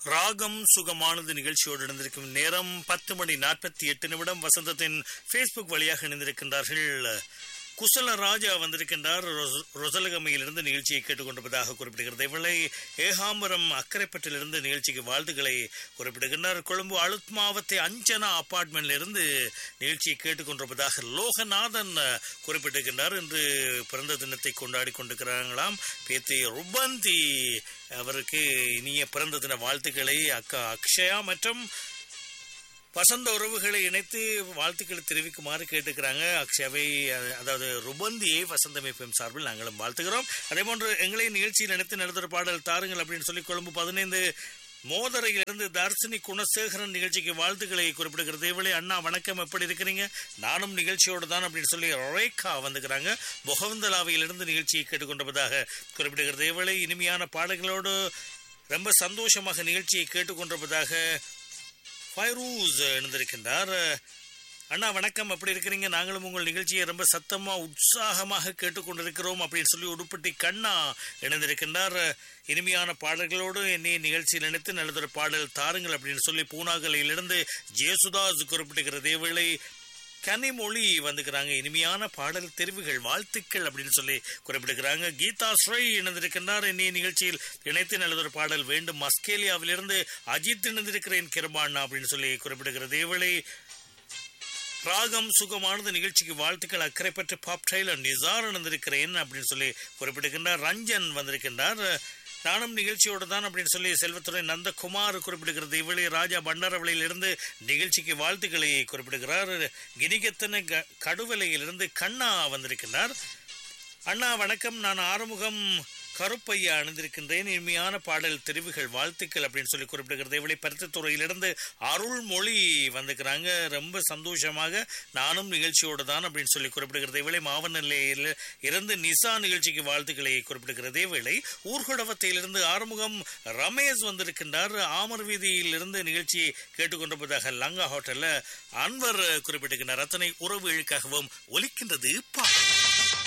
ராகம் சுகமானது நிகழ்ச்சியோடு இணைந்திருக்கும் நேரம் பத்து மணி நாற்பத்தி எட்டு நிமிடம் வசந்தத்தின் ஃபேஸ்புக் வழியாக இணைந்திருக்கின்றார்கள் குசல ராஜா வந்திருக்கின்றார் ரொச- ரொசலகமையிலிருந்து நிகழ்ச்சியை கேட்டுக்கொண்டிருப்பதாக குறிப்பிடுகிறது இவளை ஏகாம்பரம் அக்கரைப்பட்டிலிருந்து நிகழ்ச்சிக்கு வாழ்த்துக்களை குறிப்பிடுகின்றார் கொழும்பு அழுத் மாவத்தை அஞ்சனா அபார்ட்மெண்ட்ல இருந்து நிகழ்ச்சியை கேட்டுக்கொண்டிருப்பதாக லோகநாதன் அஹ், குறிப்பிட்டிருக்கின்றார் இன்று பிறந்த தினத்தை கொண்டாடி கொண்டிருக்கிறாங்களாம் பேத்தி ருபந்தி அவருக்கு இனிய பிறந்த தின வாழ்த்துக்களை அக்கா அக்ஷயா மற்றும் வசந்த உறவுகளை இணைத்து வாழ்த்துக்களை தெரிவிக்குமாறு கேட்டுக்கிறாங்க அக்ஷயாவை அஹ், அதாவது ருபந்தியை வசந்தம் எஃப்எம் சார்பில் நாங்களும் வாழ்த்துகிறோம் அதே போன்று எங்களை நிகழ்ச்சியில் நினைத்து நடத்துகிற பாடல் தாருங்கள் அப்படின்னு சொல்லி கொழும்பு பதினைந்து மோதரையிலிருந்து தர்சினி குணசேகரன் நிகழ்ச்சிக்கு வாழ்த்துக்களை குறிப்பிடுகிறது இவளே அண்ணா வணக்கம் எப்படி இருக்கிறீங்க நானும் நிகழ்ச்சியோடு தான் அப்படின்னு சொல்லி ரேகா வந்துக்கிறாங்க முகவந்தலாவையிலிருந்து நிகழ்ச்சியை கேட்டுக்கொண்டிருப்பதாக குறிப்பிடுகிறது இவளை இனிமையான பாடல்களோடு ரொம்ப சந்தோஷமாக நிகழ்ச்சியை கேட்டுக்கொண்டிருப்பதாக ஃபைரூஸ் இணைந்திருக்கின்றார் அண்ணா வணக்கம் எப்படி இருக்கிறீங்க நாங்களும் உங்கள் நிகழ்ச்சியை ரொம்ப சத்தமா உற்சாகமாக கேட்டுக்கொண்டிருக்கிறோம் அப்படின்னு சொல்லி உடுப்பட்டி கண்ணா இணைந்திருக்கின்றார் இனிமையான பாடல்களோடு என்னை நிகழ்ச்சியில் நினைத்து நல்லதொரு பாடல் தாருங்கள் அப்படின்னு சொல்லி பூனாகலையிலிருந்து ஜேசுதாஸ் குறிப்பிட்டிருக்கிற தேவளை கனிமொழி வந்துக்கிறாங்க இனிமையான பாடல் தெரிவுகள் வாழ்த்துக்கள் அப்படின்னு சொல்லி குறிப்பிடுகிறாங்க கீதா ஸ்ரீ இணைந்திருக்கின்றார் இன்னைய நிகழ்ச்சியில் இணைத்து நல்லதொரு பாடல் வேண்டும் மஸ்கேலியாவிலிருந்து அஜித் இணைந்திருக்கிறேன் கிருபாண்ணா அப்படின்னு சொல்லி குறிப்பிடுகிற தேவளை ராகம் சுகமானது நிகழ்ச்சிக்கு வாழ்த்துக்கள் அக்கறை பற்றி பாப் டெய்லர் நிசார் இணைந்திருக்கிறேன் அப்படின்னு சொல்லி குறிப்பிடுகின்றார் ரஞ்சன் வந்திருக்கின்றார் நானும் நிகழ்ச்சியோடு தான் அப்படின்னு சொல்லி செல்வத்துறை நந்தகுமார் குறிப்பிடுகிறது இவளே ராஜா பண்டரவளையிலிருந்து நிகழ்ச்சிக்கு வாழ்த்துக்களை குறிப்பிடுகிறார் கினிகத்தன க- கடுவலையிலிருந்து கண்ணா வந்திருக்கின்றார் அண்ணா வணக்கம் நான் ஆறுமுகம் கருப்பையா அணிந்திருக்கின்றேன் இனிமையான பாடல் தெரிவுகள் வாழ்த்துக்கள் அப்படின்னு சொல்லி குறிப்பிடுகிறது இவளை பருத்தத்துறையிலிருந்து அருள்மொழி வந்துக்கிறாங்க ரொம்ப சந்தோஷமாக நானும் நிகழ்ச்சியோடு தான் அப்படின்னு சொல்லி குறிப்பிடுகிறது இவளை மாவநிலையில் இருந்து நிசா நிகழ்ச்சிக்கு வாழ்த்துக்களை குறிப்பிடுகிறது இவளை ஊர்கடவத்தையிலிருந்து ஆறுமுகம் ரமேஷ் வந்திருக்கின்றார் ஆமர் வீதியில் இருந்து நிகழ்ச்சியை கேட்டுக்கொண்டிருப்பதாக லங்கா ஹோட்டல்ல அன்வர் குறிப்பிட்டிருக்கின்றார் அத்தனை உறவு இழுக்காகவும் ஒலிக்கின்றது பாடல்